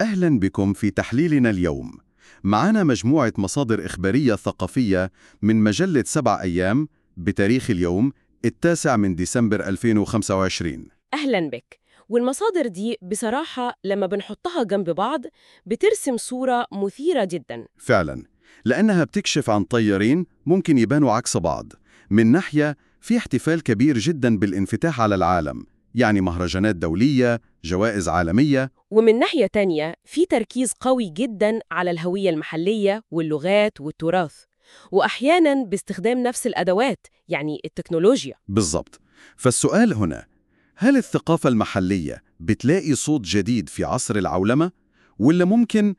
أهلا بكم في تحليلنا اليوم. معنا مجموعة مصادر إخبارية ثقافية من مجلة سبع أيام بتاريخ اليوم التاسع من ديسمبر 2025 أهلا بك والمصادر دي بصراحة لما بنحطها جنب بعض بترسم صورة مثيرة جدا فعلا لأنها بتكشف عن طيارين ممكن يبانوا عكس بعض من ناحية في احتفال كبير جدا بالانفتاح على العالم يعني مهرجانات دولية، جوائز عالمية ومن ناحية تانية في تركيز قوي جدا على الهوية المحلية واللغات والتراث وأحيانا باستخدام نفس الأدوات يعني التكنولوجيا بالضبط فالسؤال هنا هل الثقافة المحلية بتلاقي صوت جديد في عصر العولمة ولا ممكن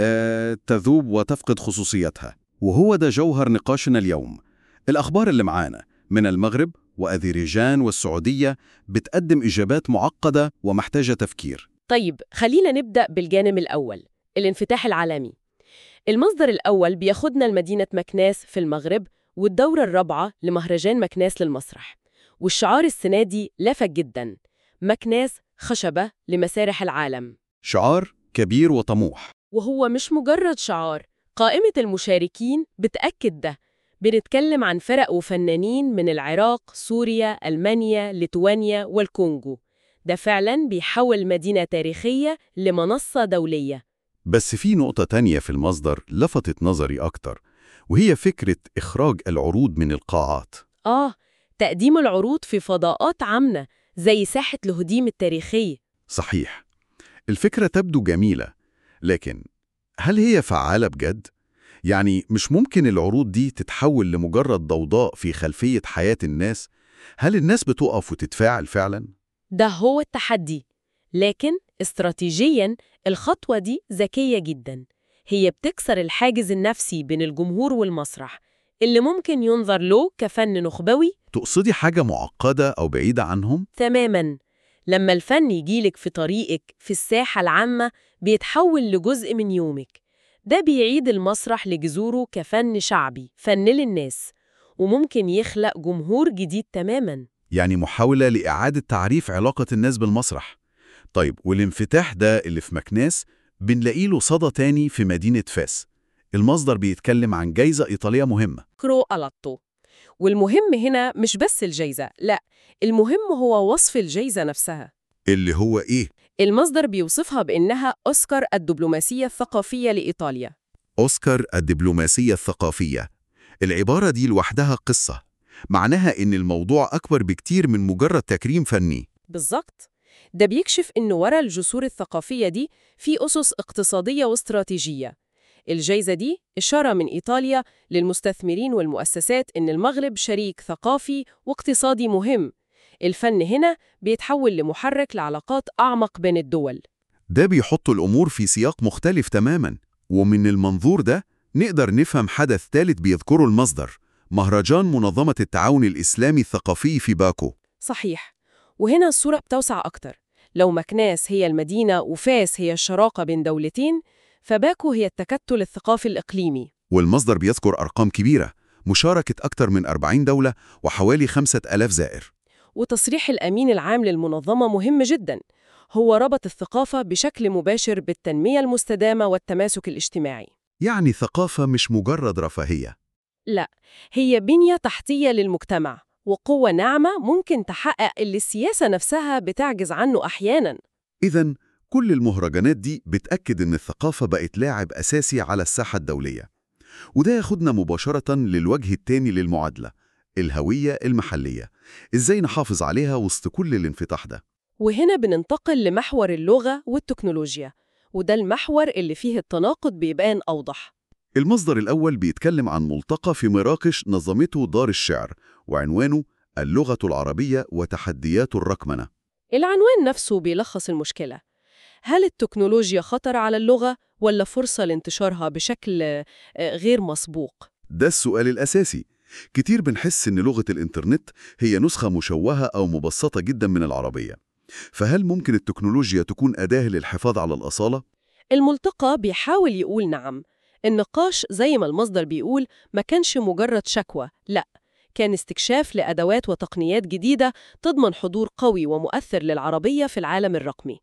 آه تذوب وتفقد خصوصيتها وهو ده جوهر نقاشنا اليوم الأخبار اللي معانا من المغرب وأذربيجان والسعودية بتقدم إجابات معقدة ومحتاجة تفكير طيب خلينا نبدأ بالجانب الأول الانفتاح العالمي المصدر الأول بياخدنا لمدينة مكناس في المغرب والدورة الرابعة لمهرجان مكناس للمسرح والشعار السنة دي لفت جدا مكناس خشبة لمسارح العالم شعار كبير وطموح وهو مش مجرد شعار قائمة المشاركين بتأكد ده بنتكلم عن فرق وفنانين من العراق، سوريا، ألمانيا، ليتوانيا والكونغو ده فعلا بيحول مدينة تاريخية لمنصة دولية بس في نقطة تانية في المصدر لفتت نظري أكتر وهي فكرة إخراج العروض من القاعات آه تقديم العروض في فضاءات عامة زي ساحة الهديم التاريخية صحيح الفكرة تبدو جميلة لكن هل هي فعالة بجد؟ يعني مش ممكن العروض دي تتحول لمجرد ضوضاء في خلفية حياة الناس؟ هل الناس بتقف وتتفاعل فعلا؟ ده هو التحدي لكن استراتيجياً الخطوة دي ذكية جداً هي بتكسر الحاجز النفسي بين الجمهور والمسرح اللي ممكن ينظر له كفن نخبوي تقصدي حاجة معقدة أو بعيدة عنهم؟ تماماً لما الفن يجيلك في طريقك في الساحة العامة بيتحول لجزء من يومك ده بيعيد المسرح لجذوره كفن شعبي فن للناس وممكن يخلق جمهور جديد تماماً يعني محاولة لإعادة تعريف علاقة الناس بالمسرح طيب والانفتاح ده اللي في مكناس بنلاقي له صدى تاني في مدينة فاس المصدر بيتكلم عن جايزة إيطالية مهمة كرو ألاتو والمهم هنا مش بس الجايزة لا المهم هو وصف الجايزة نفسها اللي هو إيه؟ المصدر بيوصفها بإنها أوسكار الدبلوماسية الثقافية لإيطاليا أوسكار الدبلوماسية الثقافية العبارة دي لوحدها قصة معناها إن الموضوع أكبر بكتير من مجرد تكريم فني بالظبط ده بيكشف إنه ورا الجسور الثقافية دي في أسس اقتصادية واستراتيجية الجايزة دي إشارة من إيطاليا للمستثمرين والمؤسسات إن المغرب شريك ثقافي واقتصادي مهم الفن هنا بيتحول لمحرك لعلاقات أعمق بين الدول ده بيحط الأمور في سياق مختلف تماما ومن المنظور ده نقدر نفهم حدث ثالث بيذكره المصدر مهرجان منظمة التعاون الإسلامي الثقافي في باكو صحيح وهنا الصورة بتوسع أكتر لو مكناس هي المدينة وفاس هي الشراكة بين دولتين فباكو هي التكتل الثقافي الإقليمي والمصدر بيذكر أرقام كبيرة مشاركة أكثر من 40 دولة وحوالي 5000 زائر وتصريح الأمين العام للمنظمة مهم جدا هو ربط الثقافة بشكل مباشر بالتنمية المستدامة والتماسك الاجتماعي يعني ثقافة مش مجرد رفاهية لا هي بنية تحتية للمجتمع وقوة ناعمة ممكن تحقق اللي السياسة نفسها بتعجز عنه أحياناً إذا كل المهرجانات دي بتأكد إن الثقافة بقت لاعب أساسي على الساحة الدولية وده ياخدنا مباشرة للوجه التاني للمعادلة الهوية المحلية إزاي نحافظ عليها وسط كل الانفتاح ده وهنا بننتقل لمحور اللغة والتكنولوجيا وده المحور اللي فيه التناقض بيبان أوضح المصدر الأول بيتكلم عن ملتقى في مراكش نظمته دار الشعر وعنوانه اللغة العربية وتحديات الرقمنة العنوان نفسه بيلخص المشكلة هل التكنولوجيا خطر على اللغة ولا فرصة لانتشارها بشكل آه، غير مسبوق؟ ده السؤال الأساسي كتير بنحس إن لغة الإنترنت هي نسخة مشوهة أو مبسطة جدا من العربية فهل ممكن التكنولوجيا تكون أداة للحفاظ على الأصالة؟ الملتقى بيحاول يقول نعم النقاش زي ما المصدر بيقول ما كانش مجرد شكوى لا كان استكشاف لأدوات وتقنيات جديدة تضمن حضور قوي ومؤثر للعربية في العالم الرقمي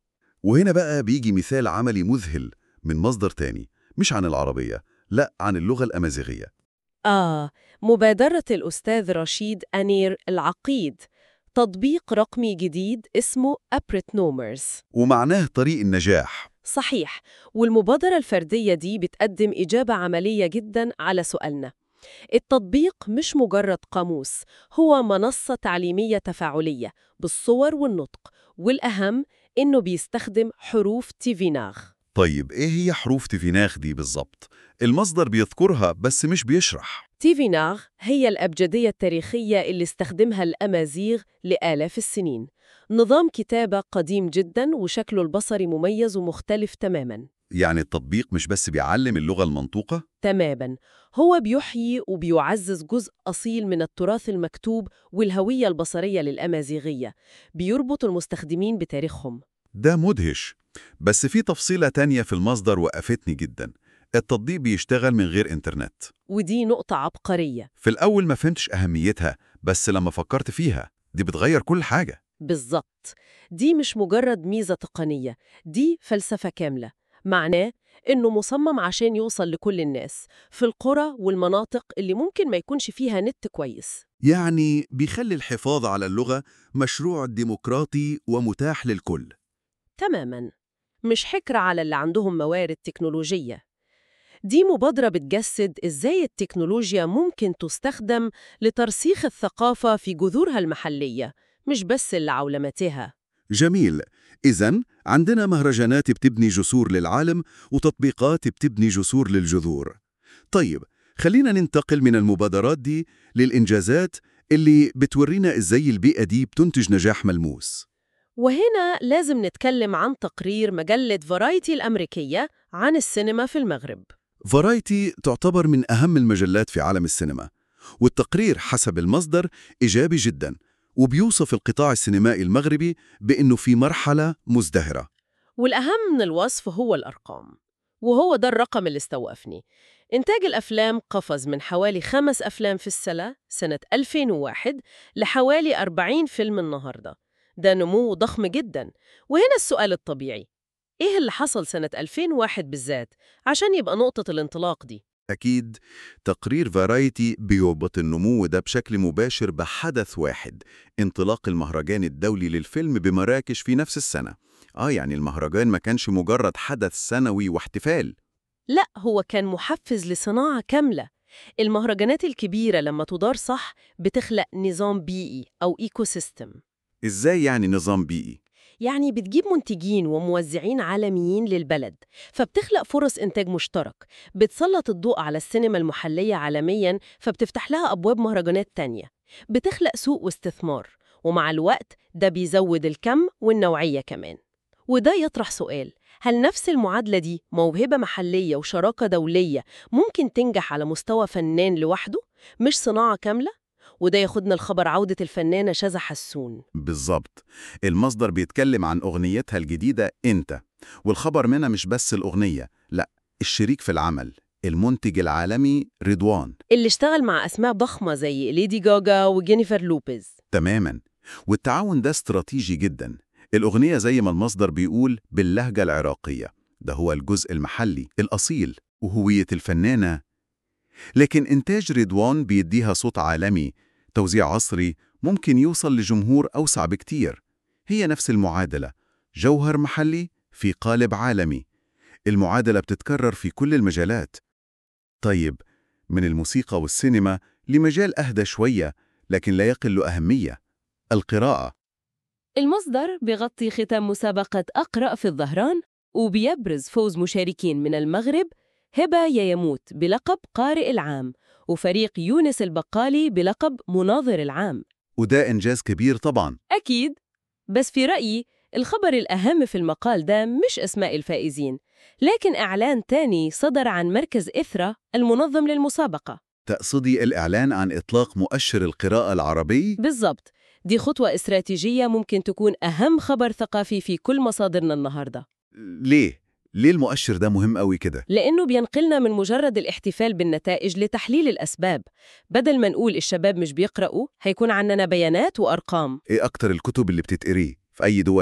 وهنا بقى بيجي مثال عملي مذهل من مصدر تاني مش عن العربية لا عن اللغة الأمازيغية آه مبادرة الأستاذ رشيد أنير العقيد تطبيق رقمي جديد اسمه أبريت نومرز ومعناه طريق النجاح صحيح والمبادرة الفردية دي بتقدم إجابة عملية جدا على سؤالنا التطبيق مش مجرد قاموس هو منصة تعليمية تفاعلية بالصور والنطق والأهم إنه بيستخدم حروف تيفيناغ طيب إيه هي حروف تيفيناخ دي بالظبط؟ المصدر بيذكرها بس مش بيشرح تيفيناغ هي الأبجدية التاريخية اللي استخدمها الأمازيغ لآلاف السنين نظام كتابة قديم جدا وشكله البصري مميز ومختلف تماما يعني التطبيق مش بس بيعلم اللغة المنطوقة؟ تماما هو بيحيي وبيعزز جزء أصيل من التراث المكتوب والهوية البصرية للأمازيغية بيربط المستخدمين بتاريخهم ده مدهش بس في تفصيلة تانية في المصدر وقفتني جدا التطبيق بيشتغل من غير إنترنت ودي نقطة عبقرية في الأول ما فهمتش أهميتها بس لما فكرت فيها دي بتغير كل حاجة بالظبط دي مش مجرد ميزة تقنية دي فلسفة كاملة معناه إنه مصمم عشان يوصل لكل الناس في القرى والمناطق اللي ممكن ما يكونش فيها نت كويس يعني بيخلي الحفاظ على اللغة مشروع ديمقراطي ومتاح للكل تماما مش حكر على اللي عندهم موارد تكنولوجية دي مبادرة بتجسد إزاي التكنولوجيا ممكن تستخدم لترسيخ الثقافة في جذورها المحلية مش بس اللي عولمتها جميل إذا عندنا مهرجانات بتبني جسور للعالم وتطبيقات بتبني جسور للجذور طيب خلينا ننتقل من المبادرات دي للإنجازات اللي بتورينا إزاي البيئة دي بتنتج نجاح ملموس وهنا لازم نتكلم عن تقرير مجلة فرايتي الأمريكية عن السينما في المغرب فرايتي تعتبر من أهم المجلات في عالم السينما والتقرير حسب المصدر إيجابي جدا وبيوصف القطاع السينمائي المغربي بأنه في مرحلة مزدهرة والأهم من الوصف هو الأرقام وهو ده الرقم اللي استوقفني إنتاج الأفلام قفز من حوالي خمس أفلام في السنة سنة 2001 لحوالي 40 فيلم النهاردة ده نمو ضخم جدا وهنا السؤال الطبيعي إيه اللي حصل سنة 2001 بالذات عشان يبقى نقطة الانطلاق دي؟ أكيد تقرير فرايتي بيربط النمو ده بشكل مباشر بحدث واحد انطلاق المهرجان الدولي للفيلم بمراكش في نفس السنة آه يعني المهرجان ما كانش مجرد حدث سنوي واحتفال لا هو كان محفز لصناعة كاملة المهرجانات الكبيرة لما تدار صح بتخلق نظام بيئي أو إيكو سيستم إزاي يعني نظام بيئي؟ يعني بتجيب منتجين وموزعين عالميين للبلد فبتخلق فرص إنتاج مشترك بتسلط الضوء على السينما المحلية عالمياً فبتفتح لها أبواب مهرجانات تانية بتخلق سوق واستثمار ومع الوقت ده بيزود الكم والنوعية كمان وده يطرح سؤال هل نفس المعادلة دي موهبة محلية وشراكة دولية ممكن تنجح على مستوى فنان لوحده مش صناعة كاملة؟ وده ياخدنا لخبر عودة الفنانة شذى حسون بالظبط المصدر بيتكلم عن أغنيتها الجديدة أنت والخبر منها مش بس الأغنية لا الشريك في العمل المنتج العالمي رضوان اللي اشتغل مع أسماء ضخمة زي ليدي جاجا وجينيفر لوبيز تماما والتعاون ده استراتيجي جدا الأغنية زي ما المصدر بيقول باللهجة العراقية ده هو الجزء المحلي الأصيل وهوية الفنانة لكن إنتاج رضوان بيديها صوت عالمي توزيع عصري ممكن يوصل لجمهور أوسع بكتير هي نفس المعادلة جوهر محلي في قالب عالمي المعادلة بتتكرر في كل المجالات طيب من الموسيقى والسينما لمجال أهدى شوية لكن لا يقل أهمية القراءة المصدر بيغطي ختام مسابقة أقرأ في الظهران وبيبرز فوز مشاركين من المغرب هبة يا يموت بلقب قارئ العام وفريق يونس البقالي بلقب مناظر العام وده إنجاز كبير طبعاً أكيد بس في رأيي الخبر الأهم في المقال ده مش أسماء الفائزين لكن إعلان تاني صدر عن مركز إثرا المنظم للمسابقة تقصدي الإعلان عن إطلاق مؤشر القراءة العربي؟ بالضبط دي خطوة استراتيجية ممكن تكون أهم خبر ثقافي في كل مصادرنا النهاردة ليه؟ ليه المؤشر ده مهم قوي كده؟ لأنه بينقلنا من مجرد الاحتفال بالنتائج لتحليل الأسباب بدل ما نقول الشباب مش بيقرأوا هيكون عندنا بيانات وأرقام إيه أكتر الكتب اللي بتتقري في أي دول؟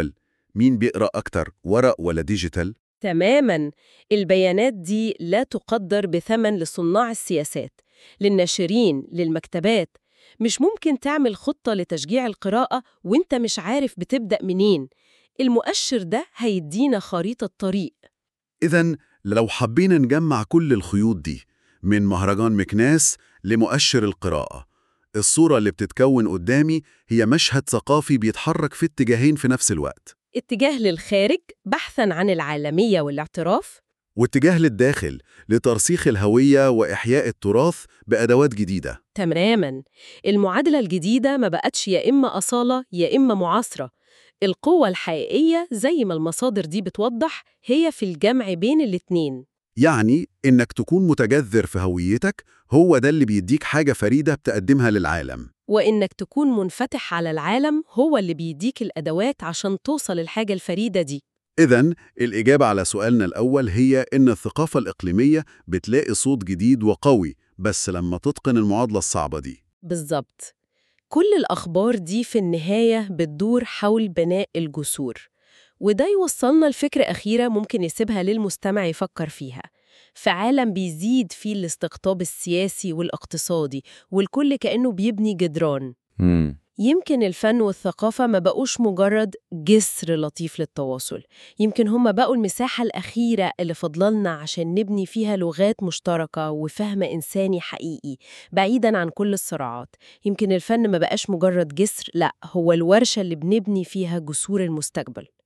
مين بيقرأ أكتر ورق ولا ديجيتال؟ تماما البيانات دي لا تقدر بثمن لصناع السياسات للناشرين للمكتبات مش ممكن تعمل خطة لتشجيع القراءة وانت مش عارف بتبدأ منين المؤشر ده هيدينا خريطة طريق إذا لو حبينا نجمع كل الخيوط دي من مهرجان مكناس لمؤشر القراءة الصورة اللي بتتكون قدامي هي مشهد ثقافي بيتحرك في اتجاهين في نفس الوقت اتجاه للخارج بحثاً عن العالمية والاعتراف واتجاه للداخل لترسيخ الهوية وإحياء التراث بأدوات جديدة تماماً المعادلة الجديدة ما بقتش يا إما أصالة يا إما معاصرة القوة الحقيقية زي ما المصادر دي بتوضح هي في الجمع بين الاتنين يعني إنك تكون متجذر في هويتك هو ده اللي بيديك حاجة فريدة بتقدمها للعالم وإنك تكون منفتح على العالم هو اللي بيديك الأدوات عشان توصل الحاجة الفريدة دي إذا الإجابة على سؤالنا الأول هي إن الثقافة الإقليمية بتلاقي صوت جديد وقوي بس لما تتقن المعادلة الصعبة دي بالظبط كل الأخبار دي في النهاية بتدور حول بناء الجسور وده يوصلنا لفكرة أخيرة ممكن يسيبها للمستمع يفكر فيها في عالم بيزيد فيه الاستقطاب السياسي والاقتصادي والكل كأنه بيبني جدران يمكن الفن والثقافة ما بقوش مجرد جسر لطيف للتواصل يمكن هم بقوا المساحة الأخيرة اللي فضللنا عشان نبني فيها لغات مشتركة وفهم إنساني حقيقي بعيداً عن كل الصراعات يمكن الفن ما بقاش مجرد جسر لا هو الورشة اللي بنبني فيها جسور المستقبل